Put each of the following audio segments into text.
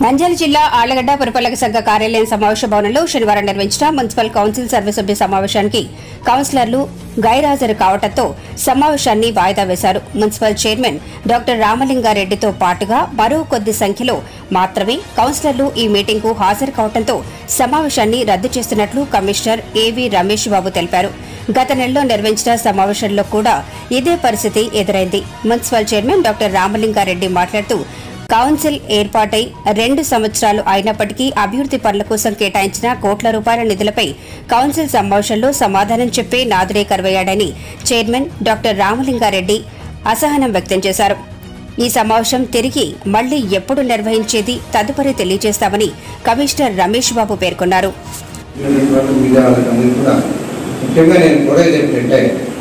నంద్యాల జిల్లా ఆళ్లగడ్డ పురపాలక సంఘ కార్యాలయం సమావేశ భవనంలో శనివారం నిర్వహించిన మున్సిపల్ కౌన్సిల్ సర్వసభ్య సమావేశానికి కౌన్సిలర్లు గైర్హాజరు కావడంతో సమావేశాన్ని వాయిదా వేశారు మున్సిపల్ చైర్మన్ డాక్టర్ రామలింగారెడ్డితో పాటుగా మరో కొద్ది సంఖ్యలో మాత్రమే కౌన్సిలర్లు ఈ మీటింగ్కు హాజరు కావడంతో సమావేశాన్ని రద్దు చేస్తున్నట్లు కమిషనర్ ఏవి రమేష్ బాబు తెలిపారు గత నెలలో నిర్వహించిన సమావేశంలో కూడా ఇదే పరిస్థితి ఎదురైంది మున్సిపల్ చైర్మన్ డాక్టర్ రామలింగారెడ్డి మాట్లాడుతూ కౌన్సిల్ ఏర్పాటై రెండు సంవత్సరాలు అయినప్పటికీ అభివృద్ది పనుల కోసం కేటాయించిన కోట్ల రూపాయల నిధులపై కౌన్సిల్ సమావేశంలో సమాధానం చెప్పే నాదుడే కరువయ్యాడని చైర్మన్ డాక్టర్ రామలింగారెడ్డి అసహనం వ్యక్తం చేశారు ఈ సమావేశం తిరిగి మళ్లీ ఎప్పుడు నిర్వహించేది తదుపరి తెలియజేస్తామని కమిషనర్ రమేష్ బాబు పేర్కొన్నారు ఉన్నటువంటి మీడియా వాళ్ళకందరికీ కూడా ముఖ్యంగా నేను కోరేది ఏంటంటే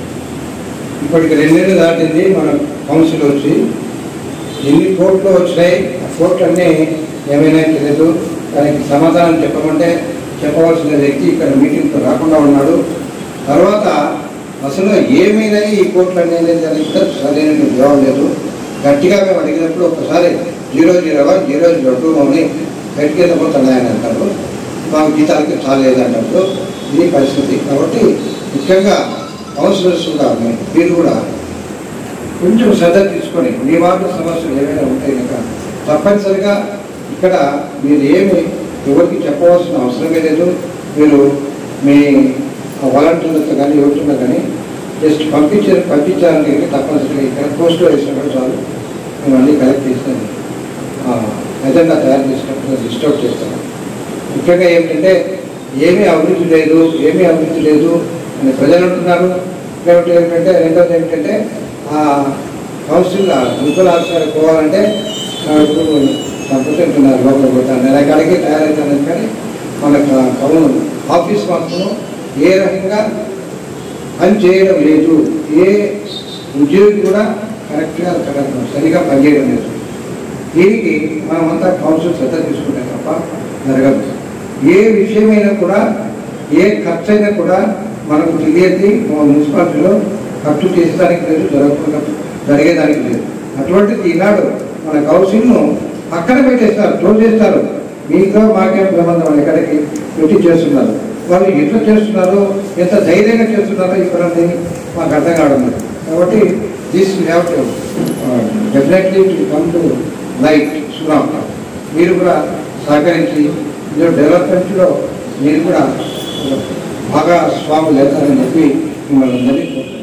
ఇప్పటికి రెండేళ్ళు దాటింది మన కౌన్సిల్ వచ్చి ఎన్ని కోట్లు వచ్చినాయి ఆ కోట్లు అన్నీ ఏమైనా తెలియదు దానికి సమాధానం చెప్పమంటే చెప్పవలసిన వ్యక్తి ఇక్కడ మీటింగ్కి రాకుండా ఉన్నాడు తర్వాత అసలు ఏమైనాయి ఈ కోట్లు అనేది దానికి కూడా సరైన జవాబు లేదు గట్టిగా మేము అడిగినప్పుడు ఒకసారి zero zero one zero zero two అని బయటికి వెళ్ళిపోతున్నాయని అంటారు మాకు జీతాలకి చాలేదు అంటారు ఇది పరిస్థితి కాబట్టి ముఖ్యంగా కౌన్సిలర్స్ కూడా మీరు కూడా కొంచెం శ్రద్ధ తీసుకొని మీ వార్డు సమస్యలు ఏమైనా ఉంటే కనుక తప్పనిసరిగా ఇక్కడ మీరు ఏమి ఎవరికి చెప్పవలసిన అవసరమే లేదు మీరు మీ వాలంటీర్లతో కానీ ఎవరితో కానీ జస్ట్ పంపించారు పంపించాలని తప్పనిసరిగా ఇక్కడ పోస్ట్ వేసినప్పుడు చాలు మేము అన్నీ కలెక్ట్ చేస్తాను ఎజెండా తయారు చేసినప్పుడు లిస్ట్ అవుట్ చేస్తాను ముఖ్యంగా ఏమిటంటే ఏమీ అభివృద్ధి లేదు ఏమీ అభివృద్ధి లేదు అని ప్రజలు అంటున్నారు కాబట్టి ఏమిటంటే రెండోది ఏమిటంటే ఆ కౌన్సిల్ మున్సిపల్ ఆఫీసర్ పోవాలంటే ఆ, ఇప్పుడు సంతోషిస్తున్నారు లోపల పోతాను నెల కాడికి తయారవుతాను కానీ మన కౌన్ ఆఫీస్ మాత్రం ఏ రకంగా పని చేయడం లేదు ఏ ఉద్యోగి కూడా కరెక్ట్గా సరిగా పనిచేయడం లేదు దీనికి మనమంతా కౌన్సిల్ శ్రద్ధ తీసుకుంటే తప్ప జరగదు ఏ విషయమైనా కూడా ఏ ఖర్చు అయినా కూడా మనకు తెలియదు మన మున్సిపాలిటీలో ఖర్చు చేసేదానికి లేదు జరగకుండా జరిగేదానికి లేదు అటువంటిది ఈనాడు మన కౌన్సిల్ను పక్కన పెట్టేస్తారు క్లోజ్ చేస్తారు మీతో మాకేం సంబంధం అని ఎక్కడికి పెట్టి చేస్తున్నారు వాళ్ళు ఎట్లా చేస్తున్నారు ఎంత ధైర్యంగా చేస్తున్నారో ఇక్కడ మాకు అర్థం కావడం లేదు కాబట్టి this have to definitely to come to light సునామ్ మీరు కూడా సహకరించి ఇందులో డెవలప్మెంట్లో మీరు కూడా బాగా స్వాములు అవుతారని చెప్పి మిమ్మల్ని అందరినీ కోరుతున్నాను.